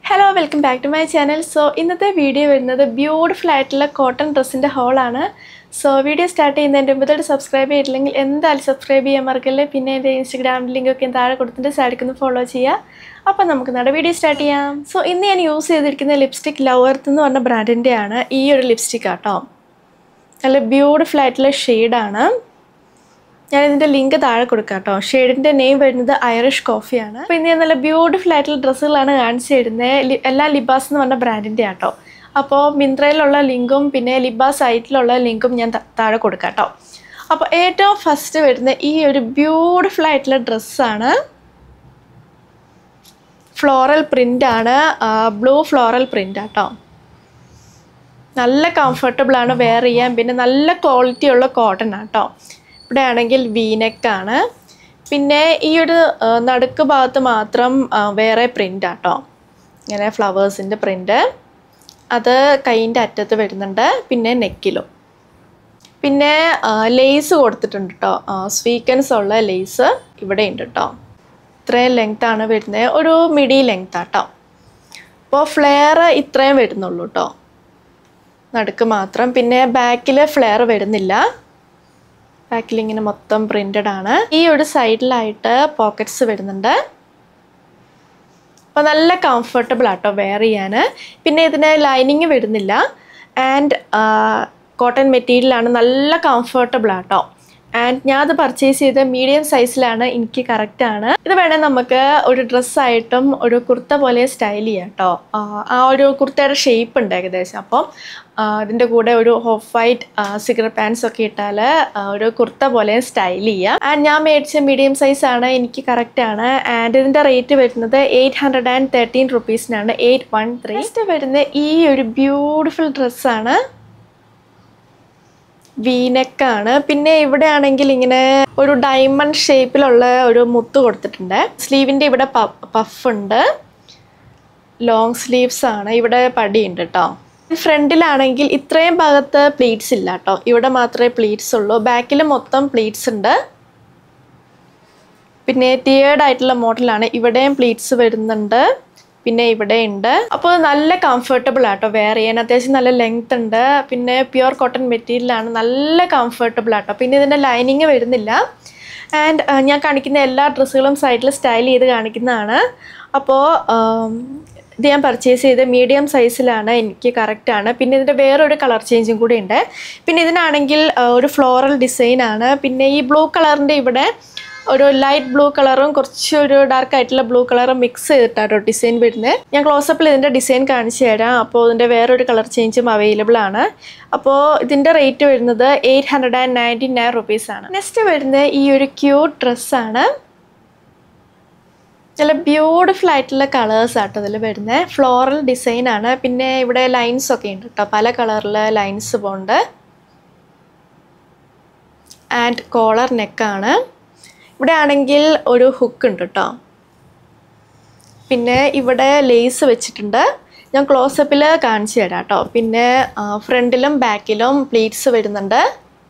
hello welcome back to my channel so ഇന്നത്തെ video വരുന്നത് beautiful ആയിട്ടുള്ള കോട്ടൺ ഡ്രസ്സിൻ്റെ ഹോളാണ് സോ വീഡിയോ സ്റ്റാർട്ട് ചെയ്യുന്നതിൻ്റെ മുമ്പ് ഇതൊരു സബ്സ്ക്രൈബ് ചെയ്തിട്ടില്ലെങ്കിൽ എന്തായാലും സബ്സ്ക്രൈബ് ചെയ്യാൻ മറക്കല്ലേ പിന്നെ എൻ്റെ ഇൻസ്റ്റഗ്രാം ലിങ്ക് ഒക്കെ താഴെ കൊടുത്തിട്ട് സൈഡിൽ ഫോളോ ചെയ്യുക അപ്പോൾ നമുക്ക് നമ്മുടെ വീഡിയോ സ്റ്റാർട്ട് ചെയ്യാം സോ ഇന്ന് ഞാൻ യൂസ് ചെയ്തിരിക്കുന്ന ലിപ്സ്റ്റിക് ലവർത്ത് എന്ന് പറഞ്ഞ ബ്രാൻഡിൻ്റെ ആണ് ഈ ഒരു ലിപ്സ്റ്റിക് ആട്ടോ നല്ല ബ്യൂട്ടിഫുൾ ആയിട്ടുള്ള ഷെയ്ഡാണ് ഞാൻ ഇതിൻ്റെ ലിങ്ക് താഴെ കൊടുക്കാം കേട്ടോ ഷെയ്ഡിൻ്റെ നെയിം വരുന്നത് ഐറിഷ് കോഫിയാണ് അപ്പോൾ ഇന്ന് ഞാൻ നല്ല ബ്യൂട്ടിഫുൾ ആയിട്ടുള്ള ഡ്രസ്സുകളാണ് കാണിച്ചു തരുന്നത് എല്ലാ ലിബാസ് എന്ന് പറഞ്ഞ ബ്രാൻഡിൻ്റെ ആട്ടോ അപ്പോൾ മിന്ത്രയിലുള്ള ലിങ്കും പിന്നെ ലിബാസ് സൈറ്റിലുള്ള ലിങ്കും ഞാൻ ത- താഴെ കൊടുക്കാം കേട്ടോ അപ്പോൾ ഏറ്റവും ഫസ്റ്റ് വരുന്ന ഈ ഒരു ബ്യൂട്ടിഫുൾ ആയിട്ടുള്ള ഡ്രസ്സാണ് ഫ്ലോറൽ പ്രിൻ്റാണ് ബ്ലൂ ഫ്ലോറൽ പ്രിൻ്റ് ആട്ടോ നല്ല കംഫർട്ടബിൾ ആണ് വെയർ ചെയ്യാൻ പിന്നെ നല്ല ക്വാളിറ്റി ഉള്ള കോട്ടൺ ആട്ടോ ഇവിടെ ആണെങ്കിൽ വീനെക്കാണ് പിന്നെ ഈ ഒരു ആ, നടുക്ക് ഭാഗത്ത് മാത്രം ആ, വേറെ പ്രിൻ്റ് ആട്ടോ ഇങ്ങനെ ഫ്ലവേഴ്സിൻ്റെ പ്രിൻ്റ് അത് കൈയിൻ്റെ അറ്റത്ത് വരുന്നുണ്ട് പിന്നെ നെക്കിലും പിന്നെ ലേസ് കൊടുത്തിട്ടുണ്ട് കേട്ടോ സ്വീക്കൻസ് ഉള്ള ലേസ് ഇവിടെ ഉണ്ട് കേട്ടോ ഇത്രയും ലെങ്ത് ആണ് വരുന്നത് ഒരു മിഡി ലെങ്ത് ആട്ടോ അപ്പോൾ ഫ്ലെയർ ഇത്രയും വരുന്നുള്ളൂ കേട്ടോ നടുക്ക് മാത്രം പിന്നെ ബാക്കിൽ ഫ്ലെയർ വരുന്നില്ല ബാക്കിൽ ഇങ്ങനെ മൊത്തം പ്രിന്റഡ് ആണ് ഈ ഒരു സൈഡിലായിട്ട് പോക്കറ്റ്സ് വരുന്നുണ്ട് അപ്പോൾ നല്ല കംഫർട്ടബിൾ ആട്ടോ വെയർ ചെയ്യാൻ പിന്നെ ഇതിന് ലൈനിങ് വരുന്നില്ല ആൻഡ് കോട്ടൺ മെറ്റീരിയലാണ് നല്ല കംഫർട്ടബിൾ ആട്ടോ ആൻഡ് ഞാൻ അത് പർച്ചേസ് ചെയ്ത മീഡിയം സൈസിലാണ് എനിക്ക് കറക്റ്റ് ആണ് ഇത് വേണേൽ നമുക്ക് ഒരു ഡ്രസ്സായിട്ടും ഒരു കുർത്ത പോലെ സ്റ്റൈൽ ചെയ്യാം കേട്ടോ ആ ഒരു കുർത്തയുടെ ഷേപ്പ് ഉണ്ട് ഏകദേശം അപ്പം ആ, ഇതിൻ്റെ കൂടെ ഒരു ഓഫ് വൈറ്റ് സിഗർ പാൻസ് ഒക്കെ ഇട്ടാൽ ഒരു കുർത്ത പോലെ സ്റ്റൈൽ ചെയ്യാം ആൻഡ് ഞാൻ മേടിച്ച മീഡിയം സൈസ് ആണ് എനിക്ക് കറക്റ്റ് ആണ് ആൻഡ് ഇതിൻ്റെ റേറ്റ് വരുന്നത് എയ്റ്റ് ഹൺഡ്രഡ് ആൻഡ് തേർട്ടീൻ റുപ്പീസിനാണ് എയ്റ്റ് വൺ ത്രീ നെക്സ്റ്റ് വരുന്ന ഈ ഒരു ബ്യൂട്ടിഫുൾ ഡ്രസ്സാണ് വീനെക്കാണ് പിന്നെ ഇവിടെ ആണെങ്കിൽ ഇങ്ങനെ ഒരു ഡയമണ്ട് ഷേപ്പിലുള്ള ഒരു മുത്ത് കൊടുത്തിട്ടുണ്ട് സ്ലീവിൻ്റെ ഇവിടെ പഫ് ഉണ്ട് ലോങ് സ്ലീവ്സ് ആണ് ഇവിടെ പടിയുണ്ട് കേട്ടോ ഫ്രണ്ടിലാണെങ്കിൽ ഇത്രയും ഭാഗത്ത് പ്ലീറ്റ്സ് ഇല്ല കേട്ടോ ഇവിടെ മാത്രമേ പ്ലീറ്റ്സ് ഉള്ളൂ ബാക്കിൽ മൊത്തം പ്ലീറ്റ്സ് ഉണ്ട് പിന്നെ ടിയേർഡ് ആയിട്ടുള്ള മോഡലാണ് ഇവിടെയും പ്ലീറ്റ്സ് വരുന്നുണ്ട് പിന്നെ ഇവിടെ ഉണ്ട് അപ്പോൾ നല്ല കംഫർട്ടബിൾ ആട്ടോ വെയർ ചെയ്യാൻ അത്യാവശ്യം നല്ല ലെങ്ത് ഉണ്ട് പിന്നെ പ്യുർ കോട്ടൺ മെറ്റീരിയലാണ് നല്ല കംഫർട്ടബിൾ ആട്ടോ പിന്നെ ഇതിൻ്റെ ലൈനിങ് വരുന്നില്ല ആൻഡ് ഞാൻ കാണിക്കുന്ന എല്ലാ ഡ്രസ്സുകളും സൈഡിൽ സ്റ്റൈൽ ചെയ്ത് കാണിക്കുന്നതാണ് അപ്പോൾ ഇത് ഞാൻ പർച്ചേസ് ചെയ്ത് മീഡിയം സൈസിലാണ് എനിക്ക് കറക്റ്റ് ആണ് പിന്നെ ഇതിൻ്റെ വേറൊരു കളർ ചേഞ്ചും കൂടി ഉണ്ട് പിന്നെ ഇതിനാണെങ്കിൽ ആ, ഒരു ഫ്ലോറൽ ഡിസൈൻ ആണ് പിന്നെ ഈ ബ്ലൂ കളറിൻ്റെ ഇവിടെ ഒരു ലൈറ്റ് ബ്ലൂ കളറും കുറച്ചൊരു ഡാർക്ക് ആയിട്ടുള്ള ബ്ലൂ കളറും മിക്സ് ചെയ്തിട്ടാട്ടോ ഡിസൈൻ വരുന്നത് ഞാൻ ക്ലോസപ്പിൽ ഇതിൻ്റെ ഡിസൈൻ കാണിച്ചു തരാം അപ്പോൾ ഇതിൻ്റെ വേറൊരു കളർ ചേഞ്ചും അവൈലബിൾ ആണ് അപ്പോൾ ഇതിൻ്റെ റേറ്റ് വരുന്നത് eight hundred and ninety nine റുപ്പീസാണ് നെക്സ്റ്റ് വരുന്നത് ഈ ഒരു ക്യൂട്ട് ഡ്രസ്സാണ് നല്ല ബ്യൂട്ടിഫുൾ ആയിട്ടുള്ള കളേഴ്സ് ആട്ടോ ഇതിൽ വരുന്നത് ഫ്ലോറൽ ഡിസൈൻ ആണ് പിന്നെ ഇവിടെ ലൈൻസ് ഒക്കെ ഉണ്ട് കേട്ടോ പല കളറിൽ ലൈൻസ് പോകുന്നുണ്ട് ആൻഡ് കോളർ നെക്കാണ് ഇവിടെ ആണെങ്കിൽ ഒരു ഹുക്ക് ഉണ്ട് കേട്ടോ പിന്നെ ഇവിടെ ലേസ് വെച്ചിട്ടുണ്ട് ഞാൻ ക്ലോസപ്പിൽ കാണിച്ചു തരാം കേട്ടോ പിന്നെ ഫ്രണ്ടിലും ബാക്കിലും പ്ലീറ്റ്സ് വരുന്നുണ്ട്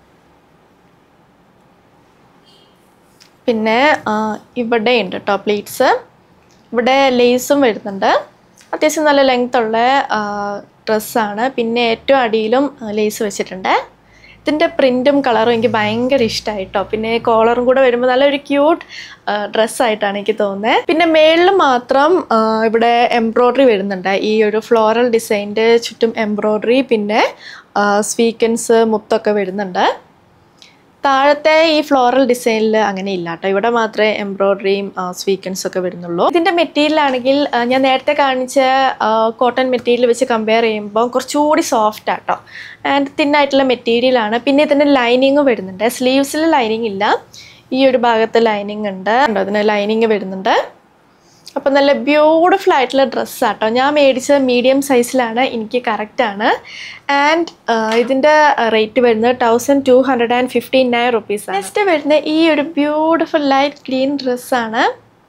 പിന്നെ ആ, ഇവിടെ ഉണ്ട് കേട്ടോ പ്ലീറ്റ്സ് ഇവിടെ ലേസും വരുന്നുണ്ട് അത്യാവശ്യം നല്ല ലെങ്ത് ഉള്ള ഡ്രസ്സാണ് പിന്നെ ഏറ്റവും അടിയിലും ലേസ് വെച്ചിട്ടുണ്ട് ഇതിൻ്റെ പ്രിൻറ്റും കളറും എനിക്ക് ഭയങ്കര ഇഷ്ടമായി കേട്ടോ പിന്നെ കോളറും കൂടെ വരുമ്പോൾ നല്ലൊരു ക്യൂട്ട് ഡ്രസ്സായിട്ടാണ് എനിക്ക് തോന്നുന്നത് പിന്നെ മേളിൽ മാത്രം ആ, ഇവിടെ എംബ്രോയ്ഡറി വരുന്നുണ്ട് ഈ ഒരു ഫ്ലോറൽ ഡിസൈൻ്റെ ചുറ്റും എംബ്രോയ്ഡറി പിന്നെ സ്വീക്കൻസ് മുത്തൊക്കെ വരുന്നുണ്ട് താഴത്തെ ഈ ഫ്ലോറൽ ഡിസൈനിൽ അങ്ങനെ ഇല്ല കേട്ടോ ഇവിടെ മാത്രമേ എംബ്രോയ്ഡറിയും സ്വീക്കൻസ് ഒക്കെ വരുന്നുള്ളൂ ഇതിൻ്റെ മെറ്റീരിയൽ ആണെങ്കിൽ ആ, ഞാൻ നേരത്തെ കാണിച്ച കോട്ടൺ മെറ്റീരിയൽ വെച്ച് കമ്പയർ ചെയ്യുമ്പോൾ കുറച്ചുകൂടി സോഫ്റ്റ് ആട്ടോ ആൻഡ് തിന്നായിട്ടുള്ള മെറ്റീരിയലാണ് പിന്നെ ഇതിന് ലൈനിങ് വരുന്നുണ്ട് സ്ലീവ്സിൽ ലൈനിങ് ഇല്ല ഈ ഒരു ഭാഗത്ത് ലൈനിങ് ഉണ്ട് കണ്ടോ ഇതിന് ലൈനിങ് വരുന്നുണ്ട് അപ്പം നല്ല ബ്യൂട്ടിഫുൾ ആയിട്ടുള്ള ഡ്രസ്സാട്ടോ ഞാൻ മേടിച്ചത് മീഡിയം സൈസിലാണ് എനിക്ക് കറക്റ്റ് ആണ് ആൻഡ് ഇതിൻ്റെ റേറ്റ് വരുന്നത് thousand two hundred and fifty nine rupees next വരുന്ന ഈ ഒരു ബ്യൂട്ടിഫുൾ ലൈറ്റ് ഗ്രീൻ ഡ്രസ്സാണ്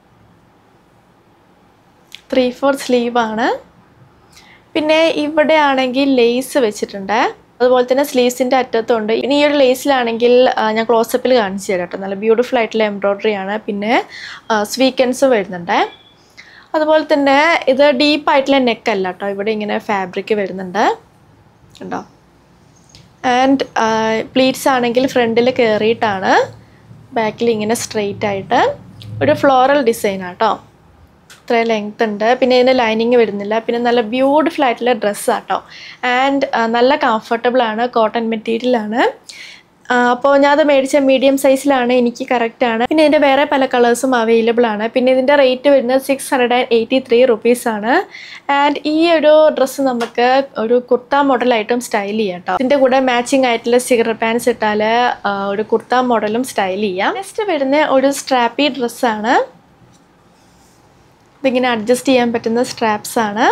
ത്രീ ഫോർ സ്ലീവാണ് പിന്നെ ഇവിടെ ആണെങ്കിൽ ലേസ് വെച്ചിട്ടുണ്ട് അതുപോലെ തന്നെ സ്ലീവ്സിൻ്റെ അറ്റത്തുണ്ട് ഇനി ഈ ഒരു ലേസിലാണെങ്കിൽ ആ, ഞാൻ ക്ലോസപ്പിൽ കാണിച്ചു തരാം കേട്ടോ നല്ല ബ്യൂട്ടിഫുൾ ആയിട്ടുള്ള എംബ്രോയ്ഡറി ആണ് പിന്നെ സ്വീക്കൻസും വരുന്നുണ്ട് അതുപോലെ തന്നെ ഇത് ഡീപ്പായിട്ടുള്ള നെക്കല്ല കേട്ടോ ഇവിടെ ഇങ്ങനെ ഫാബ്രിക് വരുന്നുണ്ട് കണ്ടോ ആൻഡ് പ്ലീറ്റ്സ് ആണെങ്കിൽ ഫ്രണ്ടിൽ കയറിയിട്ടാണ് ബാക്കിൽ ഇങ്ങനെ സ്ട്രെയിറ്റ് ആയിട്ട് ഒരു ഫ്ലോറൽ ഡിസൈൻ ആട്ടോ ഇത്ര ലെങ്ത് ഉണ്ട് പിന്നെ ഇതിന് ലൈനിങ് വരുന്നില്ല പിന്നെ നല്ല ബ്യൂട്ടിഫുൾ ആയിട്ടുള്ള ഡ്രസ്സാട്ടോ ആൻഡ് നല്ല കംഫർട്ടബിൾ ആണ് കോട്ടൺ മെറ്റീരിയൽ ആണ് അപ്പോൾ ഞാൻ അത് മേടിച്ച മീഡിയം സൈസിലാണ് എനിക്ക് കറക്റ്റ് ആണ് പിന്നെ ഇതിൻ്റെ വേറെ പല കളേഴ്സും അവൈലബിൾ ആണ് പിന്നെ ഇതിൻ്റെ റേറ്റ് വരുന്നത് six hundred and eighty three rupees ആണ് ആൻഡ് ഈ ഒരു ഡ്രസ്സ് നമുക്ക് ഒരു കുർത്ത മോഡലായിട്ടും സ്റ്റൈൽ ചെയ്യാം കേട്ടോ ഇതിൻ്റെ കൂടെ മാച്ചിങ് ആയിട്ടുള്ള സിഗർ പാൻസ് ഇട്ടാൽ ആ, ഒരു കുർത്ത മോഡലും സ്റ്റൈൽ ചെയ്യാം നെക്സ്റ്റ് വരുന്ന ഒരു സ്ട്രാപ്പി ഡ്രസ്സാണ് ഇതിങ്ങനെ അഡ്ജസ്റ്റ് ചെയ്യാൻ പറ്റുന്ന സ്ട്രാപ്സ് ആണ്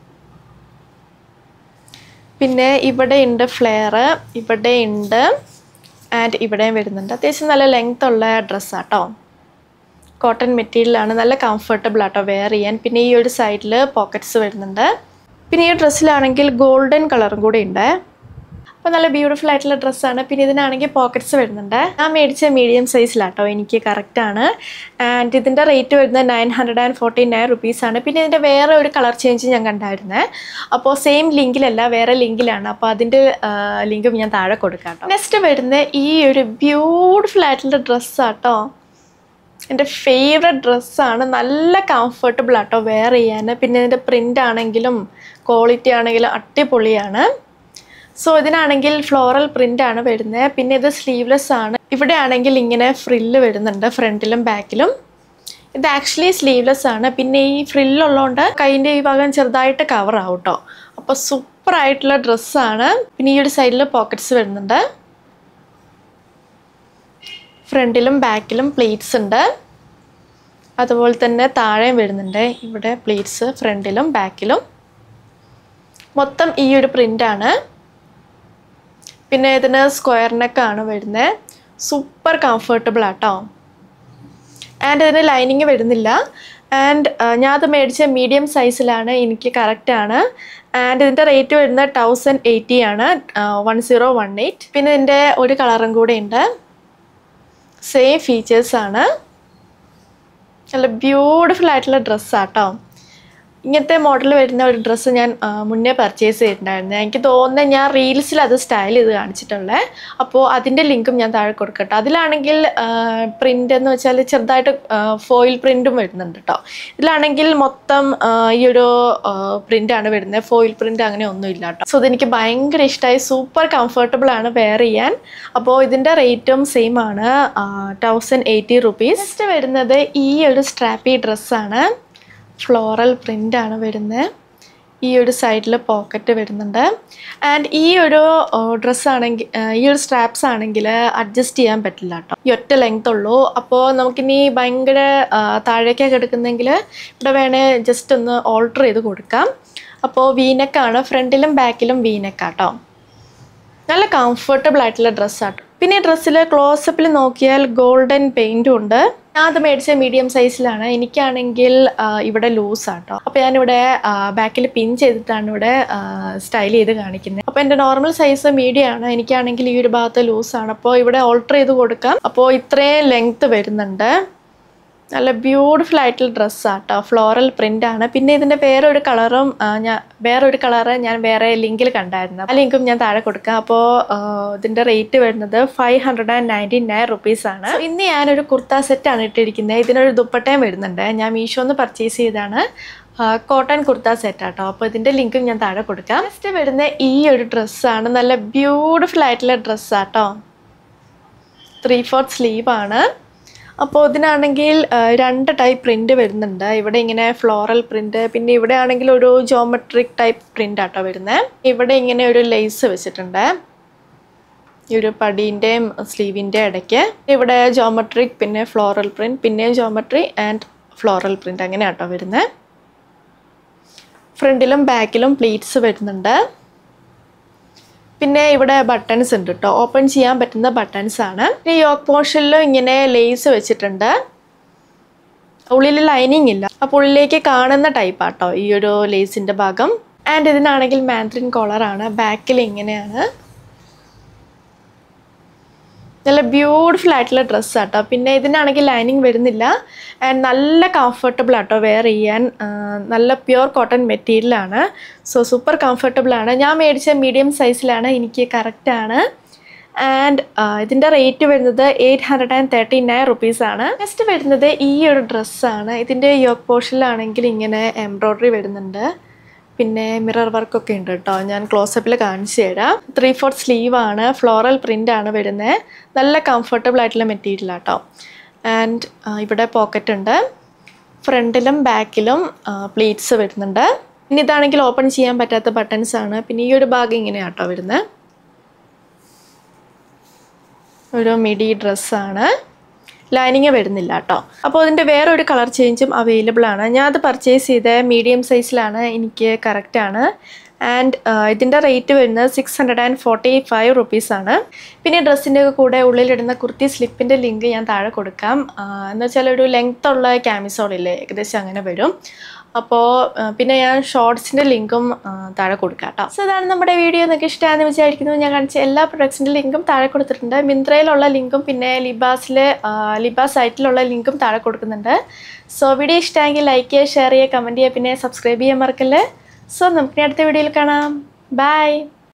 പിന്നെ ഇവിടെ ഉണ്ട് ഫ്ലെയർ ഇവിടെ ഉണ്ട് ആൻഡ് ഇവിടെയും വരുന്നുണ്ട് അത്യാവശ്യം നല്ല ലെങ്ത് ഉള്ള ഡ്രസ്സാട്ടോ കോട്ടൺ മെറ്റീരിയലാണ് നല്ല കംഫർട്ടബിൾ ആട്ടോ വെയർ ചെയ്യാൻ പിന്നെ ഈ ഒരു സൈഡിൽ പോക്കറ്റ്സ് വരുന്നുണ്ട് പിന്നെ ഈ ഡ്രസ്സിലാണെങ്കിൽ ഗോൾഡൻ കളറും കൂടെ ഉണ്ട് അപ്പോൾ നല്ല ബ്യൂട്ടിഫുൾ ആയിട്ടുള്ള ഡ്രസ്സാണ് പിന്നെ ഇതിനാണെങ്കിൽ പോക്കറ്റ്സ് വരുന്നുണ്ട് ഞാൻ മേടിച്ച മീഡിയം സൈസിലാട്ടോ എനിക്ക് കറക്റ്റാണ് ആൻഡ് ഇതിൻ്റെ റേറ്റ് വരുന്നത് nine hundred and forty nine റുപ്പീസാണ് പിന്നെ ഇതിൻ്റെ വേറെ ഒരു കളർ ചേഞ്ച് ഞാൻ കണ്ടായിരുന്നേ അപ്പോൾ സെയിം ലിങ്കിലല്ല വേറെ ലിങ്കിലാണ് അപ്പോൾ അതിൻ്റെ ലിങ്കും ഞാൻ താഴെ കൊടുക്കാം കേട്ടോ നെക്സ്റ്റ് വരുന്ന ഈ ഒരു ബ്യൂട്ടിഫുൾ ആയിട്ടുള്ള ഡ്രസ്സാട്ടോ എൻ്റെ ഫേവററ്റ് ഡ്രസ്സാണ് നല്ല കംഫർട്ടബിൾ ആട്ടോ വെയർ ചെയ്യാൻ പിന്നെ ഇതിൻ്റെ പ്രിൻ്റ് ആണെങ്കിലും ക്വാളിറ്റി ആണെങ്കിലും അടിപൊളിയാണ് സോ ഇതിനാണെങ്കിൽ ഫ്ലോറൽ പ്രിൻ്റ് ആണ് വരുന്നത് പിന്നെ ഇത് സ്ലീവ്ലെസ് ആണ് ഇവിടെ ആണെങ്കിൽ ഇങ്ങനെ ഫ്രില്ല് വരുന്നുണ്ട് ഫ്രണ്ടിലും ബാക്കിലും ഇത് ആക്ച്വലി സ്ലീവ്ലെസ് ആണ് പിന്നെ ഈ ഫ്രില്ലുള്ളതുകൊണ്ട് കൈൻ്റെ ഈ ഭാഗം ചെറുതായിട്ട് കവർ ആവും കേട്ടോ അപ്പോൾ സൂപ്പർ ആയിട്ടുള്ള ഡ്രസ്സാണ് പിന്നെ ഈ ഒരു സൈഡിൽ പോക്കറ്റ്സ് വരുന്നുണ്ട് ഫ്രണ്ടിലും ബാക്കിലും പ്ലേറ്റ്സ് ഉണ്ട് അതുപോലെ തന്നെ താഴെയും വരുന്നുണ്ട് ഇവിടെ പ്ലേറ്റ്സ് ഫ്രണ്ടിലും ബാക്കിലും മൊത്തം ഈ ഒരു പ്രിൻ്റാണ് പിന്നെ ഇതിന് സ്ക്വയർ നെക്കാണ് വരുന്നത് സൂപ്പർ കംഫർട്ടബിൾ ആട്ടോ ആൻഡ് ഇതിന് ലൈനിങ് വരുന്നില്ല ആൻഡ് ഞാൻ അത് മേടിച്ച മീഡിയം സൈസിലാണ് എനിക്ക് കറക്റ്റാണ് ആൻഡ് ഇതിൻ്റെ റേറ്റ് വരുന്നത് തൗസൻഡ് എയ്റ്റി ആണ് വൺ സീറോ വൺ എയ്റ്റ് പിന്നെ ഇതിൻ്റെ ഒരു കളറും കൂടെ ഉണ്ട് സെയിം ഫീച്ചേഴ്സാണ് നല്ല ബ്യൂട്ടിഫുൾ ആയിട്ടുള്ള ഡ്രസ്സാട്ടോ ഇങ്ങനത്തെ മോഡൽ വരുന്ന ഒരു ഡ്രസ്സ് ഞാൻ ആ, മുന്നേ പർച്ചേസ് ചെയ്തിട്ടുണ്ടായിരുന്നു എനിക്ക് തോന്നുന്നത് ഞാൻ റീൽസിൽ അത് സ്റ്റൈൽ ചെയ്ത് കാണിച്ചിട്ടുള്ളത് അപ്പോൾ അതിൻ്റെ ലിങ്കും ഞാൻ താഴെ കൊടുക്കട്ടെ അതിലാണെങ്കിൽ പ്രിൻ്റ് എന്ന് വെച്ചാൽ ചെറുതായിട്ട് ഫോയിൽ പ്രിൻറ്റും വരുന്നുണ്ട് കേട്ടോ ഇതിലാണെങ്കിൽ മൊത്തം ആ, ഈ ഒരു പ്രിൻ്റാണ് വരുന്നത് ഫോയിൽ പ്രിൻ്റ് അങ്ങനെ ഒന്നും ഇല്ല കേട്ടോ സോ ഇതെനിക്ക് ഭയങ്കര ഇഷ്ടമായി സൂപ്പർ കംഫർട്ടബിൾ ആണ് വെയർ ചെയ്യാൻ അപ്പോൾ ഇതിൻ്റെ റേറ്റും സെയിം ആണ് തൗസൻഡ് എയ്റ്റി റുപ്പീസ് നെക്സ്റ്റ് വരുന്നത് ഈ ഒരു സ്ട്രാപ്പി ഡ്രസ്സാണ് ഫ്ലോറൽ പ്രിൻ്റ് ആണ് വരുന്നത് ഈ ഒരു സൈഡിൽ പോക്കറ്റ് വരുന്നുണ്ട് ആൻഡ് ഈ ഒരു ഡ്രസ്സ് ആണെങ്കിൽ ഈ ഒരു സ്ട്രാപ്സ് ആണെങ്കിൽ അഡ്ജസ്റ്റ് ചെയ്യാൻ പറ്റില്ല കേട്ടോ ഈ ഒറ്റ ലെങ്ത് ഉള്ളൂ അപ്പോൾ നമുക്കിനി ഭയങ്കര ആ, താഴേക്കൊക്കെ എടുക്കുന്നെങ്കിൽ ഇവിടെ വേണേൽ ജസ്റ്റ് ഒന്ന് ഓൾട്ടർ ചെയ്ത് കൊടുക്കാം അപ്പോൾ വീനക്കാണ് ഫ്രണ്ടിലും ബാക്കിലും വീനക്കാട്ടോ നല്ല കംഫർട്ടബിൾ ആയിട്ടുള്ള ഡ്രസ്സാട്ടോ പിന്നെ ഈ ഡ്രസ്സിൽ ക്ലോസപ്പിൽ നോക്കിയാൽ ഗോൾഡൻ പെയിൻറ്റും ഉണ്ട് ഞാൻ അത് മേടിച്ച മീഡിയം സൈസിലാണ് എനിക്കാണെങ്കിൽ ആ, ഇവിടെ ലൂസ് ആട്ടോ അപ്പോൾ ഞാനിവിടെ ബാക്കിൽ പിൻ ചെയ്തിട്ടാണ് ഇവിടെ സ്റ്റൈൽ ചെയ്ത് കാണിക്കുന്നത് അപ്പോൾ എൻ്റെ നോർമൽ സൈസ് മീഡിയം ആണ് എനിക്കാണെങ്കിൽ ഈ ഒരു ഭാഗത്ത് ലൂസാണ് അപ്പോൾ ഇവിടെ ഓൾട്ടർ ചെയ്ത് കൊടുക്കാം അപ്പോൾ ഇത്രയും ലെങ്ത്ത് വരുന്നുണ്ട് നല്ല ബ്യൂട്ടിഫുൾ ആയിട്ടുള്ള ഡ്രസ്സാട്ടോ ഫ്ലോറൽ പ്രിൻ്റ് ആണ് പിന്നെ ഇതിൻ്റെ വേറൊരു കളറും ഞാൻ വേറൊരു കളറ് ഞാൻ വേറെ ലിങ്കിൽ കണ്ടായിരുന്നു ആ ലിങ്കും ഞാൻ താഴെ കൊടുക്കാം അപ്പോൾ ഇതിൻ്റെ റേറ്റ് വരുന്നത് five hundred and ninety nine rupees ആണ് So, ഇന്ന് ഞാനൊരു കുർത്ത സെറ്റാണ് ഇട്ടിരിക്കുന്നത് ഇതിനൊരു ദുപ്പട്ടയും വരുന്നുണ്ട് ഞാൻ മീഷോന്ന് പർച്ചേസ് ചെയ്താണ് കോട്ടൺ കുർത്ത സെറ്റ് ആട്ടോ അപ്പോൾ ഇതിൻ്റെ ലിങ്കും ഞാൻ താഴെ കൊടുക്കാം നെക്സ്റ്റ് വരുന്ന ഈ ഒരു ഡ്രസ്സാണ് നല്ല ബ്യൂട്ടിഫുൾ ആയിട്ടുള്ള ഡ്രസ്സാട്ടോ ത്രീ ഫോർത്ത് സ്ലീവ് ആണ് അപ്പോൾ ഇതിനാണെങ്കിൽ ആ, രണ്ട് ടൈപ്പ് പ്രിൻ്റ് വരുന്നുണ്ട് ഇവിടെ ഇങ്ങനെ ഫ്ലോറൽ പ്രിൻ്റ് പിന്നെ ഇവിടെ ആണെങ്കിൽ ഒരു ജോമെട്രിക് ടൈപ്പ് പ്രിൻ്റ് ആട്ടോ വരുന്നത് ഇവിടെ ഇങ്ങനെ ഒരു ലേസ് വെച്ചിട്ടുണ്ട് ഈ ഒരു പടീൻ്റെയും സ്ലീവിൻ്റെ ഇടയ്ക്ക് ഇവിടെ ജോമെട്രിക് പിന്നെ ഫ്ലോറൽ പ്രിൻ്റ് പിന്നെയും ജോമെട്രി ആൻഡ് ഫ്ലോറൽ പ്രിൻ്റ് അങ്ങനെ ആട്ടോ വരുന്നത് ഫ്രണ്ടിലും ബാക്കിലും പ്ലീറ്റ്സ് വരുന്നുണ്ട് പിന്നെ ഇവിടെ ബട്ടൺസ് ഉണ്ട് കേട്ടോ ഓപ്പൺ ചെയ്യാൻ പറ്റുന്ന ബട്ടൺസ് ആണ് ഈ യോക്ക് പോർഷനിലും ഇങ്ങനെ ലേസ് വെച്ചിട്ടുണ്ട് ഉള്ളിൽ ലൈനിങ് ഇല്ല അപ്പോൾ ഉള്ളിലേക്ക് കാണുന്ന ടൈപ്പ് ആട്ടോ ഈ ഒരു ലേസിൻ്റെ ഭാഗം ആൻഡ് ഇതിനാണെങ്കിൽ മാന്ത്രിൻ കോളറാണ് ബാക്കിൽ ഇങ്ങനെയാണ് നല്ല ബ്യൂട്ടിഫുൾ ആയിട്ടുള്ള ഡ്രസ്സാണ് കേട്ടോ പിന്നെ ഇതിനാണെങ്കിൽ ലൈനിങ് വരുന്നില്ല ആൻഡ് നല്ല കംഫർട്ടബിൾ ആട്ടോ വെയർ ചെയ്യാൻ ആ, നല്ല പ്യുർ കോട്ടൺ മെറ്റീരിയലാണ് സോ സൂപ്പർ കംഫർട്ടബിൾ ആണ് ഞാൻ മേടിച്ച മീഡിയം സൈസിലാണ് എനിക്ക് കറക്റ്റാണ് ആൻഡ് ഇതിൻ്റെ റേറ്റ് വരുന്നത് eight hundred and thirty nine റുപ്പീസാണ് നെക്സ്റ്റ് വരുന്നത് ഈ ഒരു ഡ്രസ്സാണ് ഇതിൻ്റെ യോക്ക് പോർഷനിലാണെങ്കിൽ ഇങ്ങനെ എംബ്രോയ്ഡറി വരുന്നുണ്ട് പിന്നെ മിറർ വർക്കൊക്കെ ഉണ്ട് കേട്ടോ ഞാൻ ക്ലോസപ്പിൽ കാണിച്ചു തരാം ത്രീ ഫോർത്ത് സ്ലീവ് ആണ് ഫ്ലോറൽ പ്രിൻ്റ് ആണ് വരുന്നത് നല്ല കംഫർട്ടബിൾ ആയിട്ടുള്ള മെറ്റീരിയൽ ആട്ടോ ആൻഡ് ഇവിടെ പോക്കറ്റ് ഉണ്ട് ഫ്രണ്ടിലും ബാക്കിലും പ്ലീറ്റ്സ് വരുന്നുണ്ട് പിന്നെ ഇതാണെങ്കിൽ ഓപ്പൺ ചെയ്യാൻ പറ്റാത്ത ബട്ടൺസ് ആണ് പിന്നെ ഈ ഒരു ഭാഗം ഇങ്ങനെയാട്ടോ വരുന്നത് ഒരു മിഡി ഡ്രസ്സാണ് ലൈനിങ് വരുന്നില്ല കേട്ടോ അപ്പോൾ അതിൻ്റെ വേറെ ഒരു കളർ ചേഞ്ചും അവൈലബിൾ ആണ് ഞാൻ അത് പർച്ചേസ് ചെയ്ത മീഡിയം സൈസിലാണ് എനിക്ക് കറക്റ്റാണ് ആൻഡ് ഇതിൻ്റെ റേറ്റ് വരുന്നത് six hundred and forty five റുപ്പീസാണ് പിന്നെ ഡ്രസ്സിൻ്റെ കൂടെ ഉള്ളിലിടുന്ന കുർത്തി സ്ലിപ്പിൻ്റെ ലിങ്ക് ഞാൻ താഴെ കൊടുക്കാം ആ, എന്ന് വെച്ചാൽ ഒരു ലെങ്ത് ഉള്ള ക്യാമിസോളില്ലേ ഏകദേശം അങ്ങനെ വരും അപ്പോൾ പിന്നെ ഞാൻ ഷോർട്സിൻ്റെ ലിങ്കും ആ, താഴെ കൊടുക്കാം കേട്ടോ സോ അതാണ് നമ്മുടെ വീഡിയോ നിങ്ങൾക്ക് ഇഷ്ടമാണെന്ന് വിചാരിക്കുന്നു ഞാൻ കാണിച്ച എല്ലാ പ്രൊഡക്ട്സിൻ്റെ ലിങ്കും താഴെ കൊടുത്തിട്ടുണ്ട് മിന്ത്രയിലുള്ള ലിങ്കും പിന്നെ ലിബാസിലെ ലിബാസ് സൈറ്റിലുള്ള ലിങ്കും താഴെ കൊടുക്കുന്നുണ്ട് സോ വീഡിയോ ഇഷ്ടമെങ്കിൽ ലൈക്ക് ചെയ്യുക ഷെയർ ചെയ്യുക കമൻറ്റ് ചെയ്യുക പിന്നെ സബ്സ്ക്രൈബ് ചെയ്യാൻ മറക്കല്ലേ സോ നമുക്ക് ഇനി അടുത്ത വീഡിയോയിൽ കാണാം ബൈ